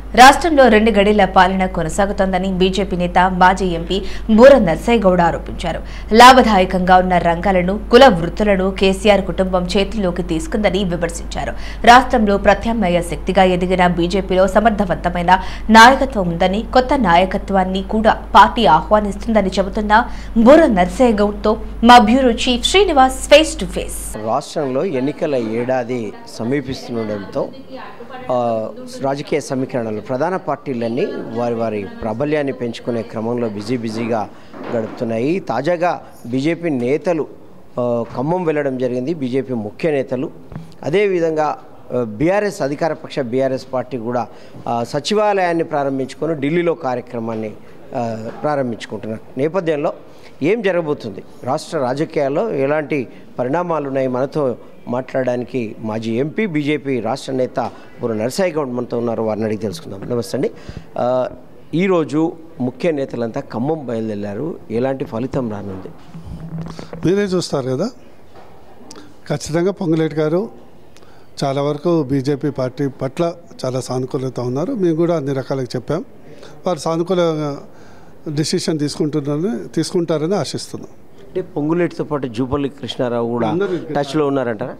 రాష్ట్రంలో రెండు గడిల పాలన కొనసాగుతోందని బీజేపీ నేత మాజీ ఎంపీ బూర నర్సయ్య గౌడ ఆరోపించారు లాభదాయకంగా ఉన్న రంగాలను కుల వృత్తులను కేసీఆర్ కుటుంబం చేతుల్లోకి తీసుకుందని విమర్శించారు రాష్ట్రంలో ప్రత్యామ్నాయ శక్తిగా ఎదిగిన బీజేపీలో సమర్థవంతమైన నాయకత్వం ఉందని కొత్త నాయకత్వాన్ని కూడా పార్టీ ఆహ్వానిస్తుందని చెబుతున్న బూర నర్సయ్య గౌడ్తో మా bureau chief Srinivas face to face రాష్ట్రంలో ఎన్నికల ఏడాది సమీపిస్తుండడంతో ఆ, రాజకీయ సమీకరణలు ప్రధాన పార్టీలన్నీ వారి వారి ప్రాబల్యాన్ని పెంచుకునే క్రమంలో బిజీ బిజీగా గడుపుతున్నాయి తాజాగా బీజేపీ నేతలు ఆ, ఖమ్మం వెళ్ళడం జరిగింది బీజేపీ ముఖ్య నేతలు అదేవిధంగా బీఆర్ఎస్ అధికార పక్ష బీఆర్ఎస్ పార్టీ కూడా ఆ, సచివాలయాన్ని ప్రారంభించుకొని ఢిల్లీలో కార్యక్రమాన్ని ఆ, ప్రారంభించుకుంటున్నారు నేపథ్యంలో ఏం జరగబోతుంది రాష్ట్ర రాజకీయాల్లో ఎలాంటి పరిణామాలు ఉన్నాయి మనతో మాట్లాడడానికి మాజీ ఎంపీ బీజేపీ రాష్ట్ర నేత బుర్ర నరసాయి గౌడ్ మనతో ఉన్నారు వారిని అడిగి తెలుసుకుందాం నమస్తే అండి ఆ, ఈరోజు ముఖ్య నేతలంతా ఖమ్మం బయలుదేరారు ఎలాంటి ఫలితం రానుంది మీరే చూస్తారు కదా ఖచ్చితంగా పొంగులేటి గారు చాలా వరకు బీజేపీ పార్టీ పట్ల చాలా సానుకూలత ఉన్నారు మేము కూడా అన్ని రకాలుగా చెప్పాం వారు సానుకూల డిసిషన్ తీసుకుంటున్నారని తీసుకుంటారని ఆశిస్తున్నాం అంటే పొంగులేటితో పాటు జూపల్లి కృష్ణారావు కూడా అందరూ టచ్లో ఉన్నారంటారా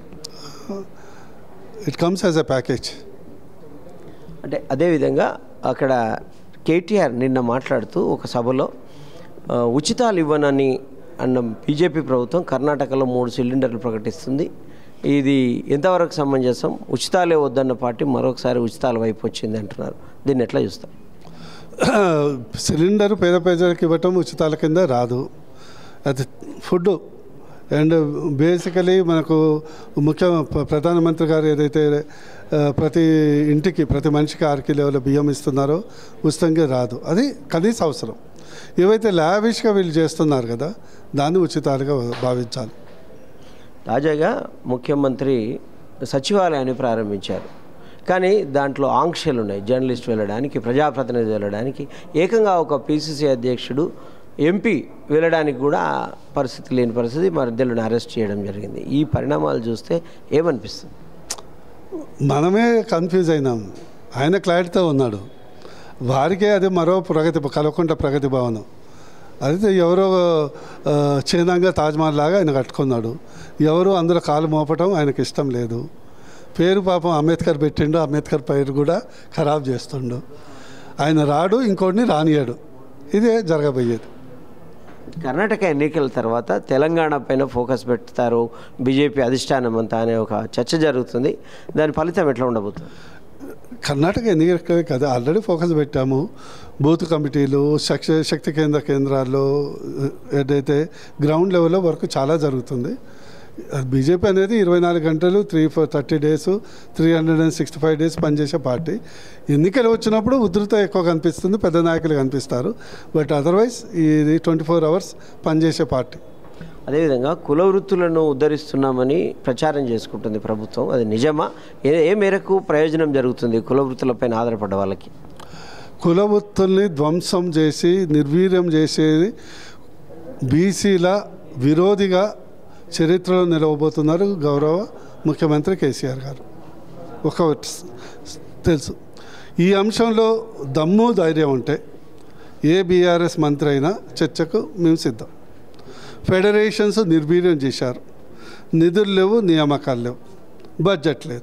it comes as a package అంటే అదేవిధంగా అక్కడ కేటీఆర్ నిన్న మాట్లాడుతూ ఒక సభలో ఆ, ఉచితాలు ఇవ్వనని అన్న బీజేపీ ప్రభుత్వం కర్ణాటకలో మూడు సిలిండర్లు ప్రకటిస్తుంది ఇది ఎంతవరకు సమంజసం ఉచితాలే వద్దన్న పార్టీ మరొకసారి ఉచితాల వైపు వచ్చింది అంటున్నారు దీన్ని ఎట్లా చూస్తారు సిలిండర్ పేద ప్రజలకు ఇవ్వటం ఉచితాల కింద రాదు అది ఫుడ్ అండ్ బేసికలీ మనకు ముఖ్య ప్ర- ప్రధానమంత్రి గారు ఏదైతే ఆ, ప్రతి ఇంటికి ప్రతి మనిషికి ఆరు కిలోల బియ్యం ఇస్తున్నారో ఉచితంగా రాదు అది కనీస అవసరం ఏవైతే లావిష్గా వీళ్ళు చేస్తున్నారు కదా దాన్ని ఉచితాలుగా భావించాలి తాజాగా ముఖ్యమంత్రి సచివాలయాన్ని ప్రారంభించారు కానీ దాంట్లో ఆంక్షలు ఉన్నాయి జర్నలిస్ట్ వెళ్ళడానికి ప్రజాప్రతినిధి వెళ్ళడానికి ఏకంగా ఒక పిసిసి అధ్యక్షుడు ఎంపీ వెళ్ళడానికి కూడా పరిస్థితి లేని పరిస్థితి మధ్యలోనే అరెస్ట్ చేయడం జరిగింది ఈ పరిణామాలు చూస్తే ఏమనిపిస్తుంది మనమే కన్ఫ్యూజ్ అయినాం ఆయన క్లారిటీతో ఉన్నాడు వారికే అది మరో ప్రగతి కలవకుంట ప్రగతి భవనం అయితే ఎవరో ఆ, చిహ్నంగా తాజ్మహల్ లాగా ఆయన కట్టుకున్నాడు ఎవరు అందులో కాలు మోపటం ఆయనకి ఇష్టం లేదు పేరు పాపం అంబేద్కర్ పెట్టిండు అంబేద్కర్ పేరు కూడా ఖరాబ్ చేస్తుండు ఆయన రాడు ఇంకోటిని రానియాడు ఇదే జరగబోయేది కర్ణాటక ఎన్నికల తర్వాత తెలంగాణ పైన ఫోకస్ పెడతారు బీజేపీ అధిష్టానం అంతా అనే ఒక చర్చ జరుగుతుంది దాని ఫలితం ఎట్లా ఉండబోతుంది కర్ణాటక ఎన్నికలే కదా ఆల్రెడీ ఫోకస్ పెట్టాము బూత్ కమిటీలు శక్తి శక్తి కేంద్ర కేంద్రాల్లో ఏదైతే గ్రౌండ్ లెవెల్లో వర్క్ చాలా జరుగుతుంది బీజేపీ అనేది ఇరవై నాలుగు గంటలు three four thirty days three hundred and sixty five days పనిచేసే పార్టీ ఎన్నికలు వచ్చినప్పుడు ఉధృత ఎక్కువ కనిపిస్తుంది పెద్ద నాయకులు కనిపిస్తారు బట్ అదర్వైజ్ ఇది ట్వంటీ ఫోర్ అవర్స్ పనిచేసే పార్టీ అదేవిధంగా కుల వృత్తులను ఉద్ధరిస్తున్నామని ప్రచారం చేసుకుంటుంది ప్రభుత్వం అది నిజమా ఏ ఏ మేరకు ప్రయోజనం జరుగుతుంది కుల వృత్తులపైన ఆధారపడ్డ వాళ్ళకి కులవృత్తుల్ని ధ్వంసం చేసి నిర్వీర్యం చేసేది బీసీల విరోధిగా చరిత్రలో నిలవబోతున్నారు గౌరవ ముఖ్యమంత్రి కేసీఆర్ గారు ఒక తెలుసు ఈ అంశంలో దమ్ము ధైర్యం ఉంటే ఏ బీఆర్ఎస్ మంత్రి అయినా చర్చకు మేము సిద్ధం ఫెడరేషన్స్ నిర్వీర్యం చేశారు నిధులు లేవు నియామకాలు లేవు బడ్జెట్ లేదు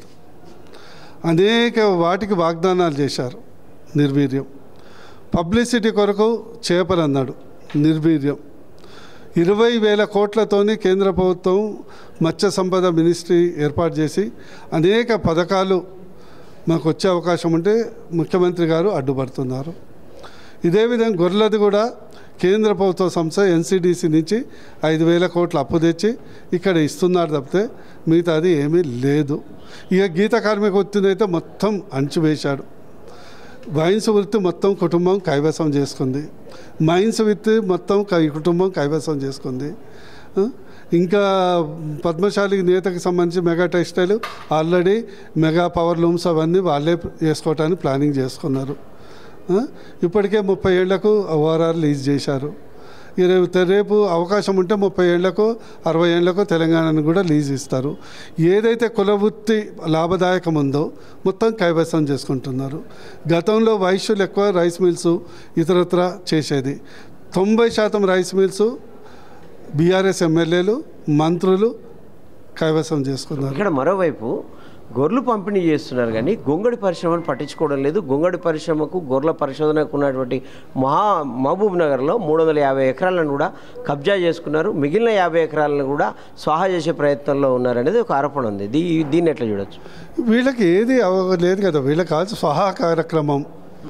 అనేక వాటికి వాగ్దానాలు చేశారు నిర్వీర్యం పబ్లిసిటీ కొరకు చేపలు అన్నాడు నిర్వీర్యం ఇరవై వేల కోట్లతోని కేంద్ర ప్రభుత్వం మత్స్య సంపద మినిస్ట్రీ ఏర్పాటు చేసి అనేక పథకాలు మాకు వచ్చే అవకాశం ఉంటే ముఖ్యమంత్రి గారు అడ్డుపడుతున్నారు ఇదే విధంగా గొర్రెలది కూడా కేంద్ర ప్రభుత్వ సంస్థ ఎన్సిడిసి నుంచి ఐదు వేల కోట్ల అప్పు తెచ్చి ఇక్కడ ఇస్తున్నారు తప్పితే మిగతాది ఏమీ లేదు ఇక గీత కార్మిక వృత్తిని అయితే మొత్తం అణచివేశాడు వైన్స్ వృత్తి మొత్తం కుటుంబం కైవసం చేసుకుంది మైన్స్ వృత్తి మొత్తం కై- కుటుంబం కైవసం చేసుకుంది ఆ? ఇంకా పద్మశాలి నేతకి సంబంధించి mega textile already mega power looms అవన్నీ వాళ్ళే చేసుకోవటానికి ప్లానింగ్ చేసుకున్నారు ఆ? ఇప్పటికే ముప్పై ఏళ్లకు ఓఆర్ఆర్ లీజ్ చేశారు ఇరవై రేపు అవకాశం ఉంటే ముప్పై ఏళ్లకు అరవై ఏళ్లకు తెలంగాణను కూడా లీజ్ ఇస్తారు ఏదైతే కులవృత్తి లాభదాయకం ఉందో మొత్తం కైవసం చేసుకుంటున్నారు గతంలో వైశ్యులు ఎక్కువ రైస్ మిల్స్ ఇతరత్ర చేసేది తొంభై శాతం రైస్ మిల్స్ బీఆర్ఎస్ ఎమ్మెల్యేలు మంత్రులు కైవసం చేసుకున్నారు ఇక్కడ మరోవైపు గొర్రెలు పంపిణీ చేస్తున్నారు కానీ గొంగడి పరిశ్రమను పట్టించుకోవడం లేదు గొంగడి పరిశ్రమకు గొర్రెల పరిశోధనకు ఉన్నటువంటి మహా మహబూబ్ నగర్లో మూడు వందల యాభై ఎకరాలను కూడా కబ్జా చేసుకున్నారు మిగిలిన యాభై ఎకరాలను కూడా స్వాహా చేసే ప్రయత్నంలో ఉన్నారనేది ఒక ఆరోపణ ఉంది దీ దీన్ని ఎట్లా చూడొచ్చు వీళ్ళకి ఏది అవ- లేదు కదా వీళ్ళకి కావాల్సిన స్వహా కార్యక్రమం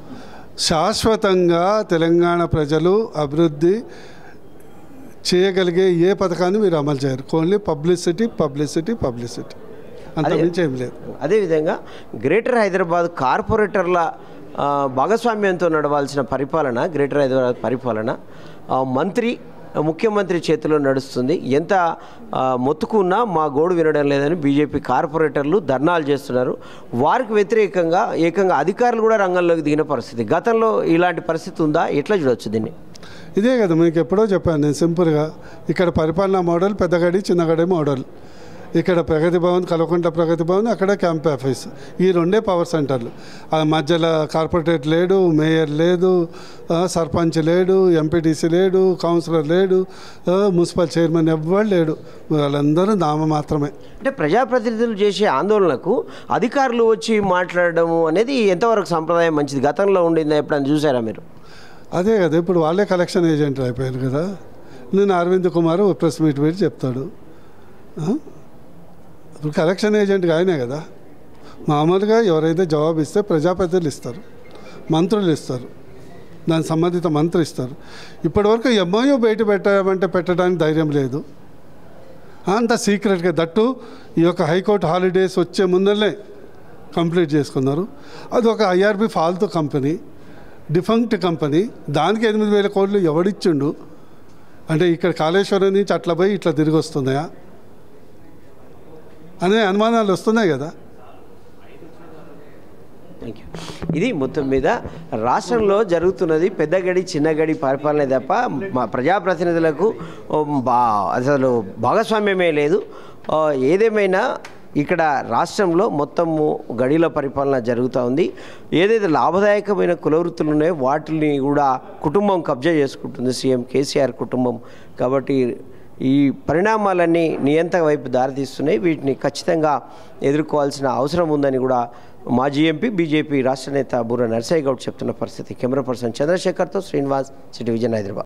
శాశ్వతంగా తెలంగాణ ప్రజలు అభివృద్ధి చేయగలిగే ఏ పథకాన్ని మీరు అమలు చేయరు ఓన్లీ పబ్లిసిటీ పబ్లిసిటీ పబ్లిసిటీ అంతకుమించి ఏం లేదు అదేవిధంగా గ్రేటర్ హైదరాబాద్ కార్పొరేటర్ల ఆ, భాగస్వామ్యంతో నడవాల్సిన పరిపాలన గ్రేటర్ హైదరాబాద్ పరిపాలన ఆ, మంత్రి ఆ, ముఖ్యమంత్రి చేతిలో నడుస్తుంది ఎంత ఆ, మొత్తుకున్నా మా గోడు వినడం లేదని బీజేపీ కార్పొరేటర్లు ధర్నాలు చేస్తున్నారు వారికి వ్యతిరేకంగా ఏకంగా అధికారులు కూడా రంగంలోకి దిగిన పరిస్థితి గతంలో ఇలాంటి పరిస్థితి ఉందా ఎట్లా చూడవచ్చు దీన్ని ఇదే కదా మీకు ఎప్పుడో చెప్పాను నేను సింపుల్గా ఇక్కడ పరిపాలనా మోడల్ పెద్దగడి చిన్నగడి మోడల్ ఇక్కడ ప్రగతి భవన్ కలకుంట ప్రగతి భవన్ అక్కడ క్యాంప్ ఆఫీస్ ఈ రెండే పవర్ సెంటర్లు ఆ మధ్యలో కార్పొరేటర్ లేడు మేయర్ లేదు ఆ, సర్పంచ్ లేడు ఎంపీటీసీ లేడు కౌన్సిలర్ లేడు ఆ, మున్సిపల్ చైర్మన్ ఎవ్వరు లేడు వాళ్ళందరూ నామ మాత్రమే అంటే ప్రజాప్రతినిధులు చేసే ఆందోళనకు అధికారులు వచ్చి మాట్లాడడము అనేది ఎంతవరకు సంప్రదాయం మంచిది గతంలో ఉండిందా ఎప్పుడైనా చూసారా మీరు అదే కదా ఇప్పుడు వాళ్ళే కలెక్షన్ ఏజెంట్లు అయిపోయారు కదా నేను అరవింద్ కుమార్ ప్రెస్ మీట్ పెట్టి చెప్తాడు ఆ? ఇప్పుడు కలెక్షన్ ఏజెంట్గా ఆయనే కదా మామూలుగా ఎవరైతే జవాబు ఇస్తే ప్రజాప్రతినిధులు ఇస్తారు మంత్రులు ఇస్తారు దానికి సంబంధిత మంత్రి ఇస్తారు ఇప్పటివరకు ఎంఓయూ బయట పెట్టామంటే పెట్టడానికి ధైర్యం లేదు అంత సీక్రెట్గా దట్టు ఈ యొక్క హైకోర్టు హాలిడేస్ వచ్చే ముందరనే కంప్లీట్ చేసుకున్నారు అది ఒక ఐఆర్బి ఫాల్తూ కంపెనీ డిఫంక్ట్ కంపెనీ దానికి ఎనిమిది వేల కోట్లు ఎవడిచ్చిండు అంటే ఇక్కడ కాళేశ్వరం నుంచి అట్లా పోయి ఇట్లా తిరిగి వస్తున్నాయా అనే అనుమానాలు వస్తున్నాయి కదా థ్యాంక్ యూ ఇది మొత్తం మీద రాష్ట్రంలో జరుగుతున్నది పెద్ద గడి చిన్న గడి పరిపాలనే తప్ప మా ప్రజాప్రతినిధులకు ఓ, బా అసలు భాగస్వామ్యమే లేదు ఆ, ఏదేమైనా ఇక్కడ రాష్ట్రంలో మొత్తము గడిల పరిపాలన జరుగుతూ ఉంది ఏదైతే లాభదాయకమైన కులవృత్తులు ఉన్నాయో వాటిని కూడా కుటుంబం కబ్జా చేసుకుంటుంది సీఎం కేసీఆర్ కుటుంబం కాబట్టి ఈ పరిణామాలన్నీ నియంత వైపు దారితీస్తున్నాయి వీటిని ఖచ్చితంగా ఎదుర్కోవాల్సిన అవసరం ఉందని కూడా మాజీ ఎంపీ బీజేపీ రాష్ట్ర నేత బుర్ర నర్సయ్య గౌడ్ చెప్తున్న పరిస్థితి కెమెరా పర్సన్ చంద్రశేఖర్తో శ్రీనివాస్ సిటీ విజయన్ హైదరాబాద్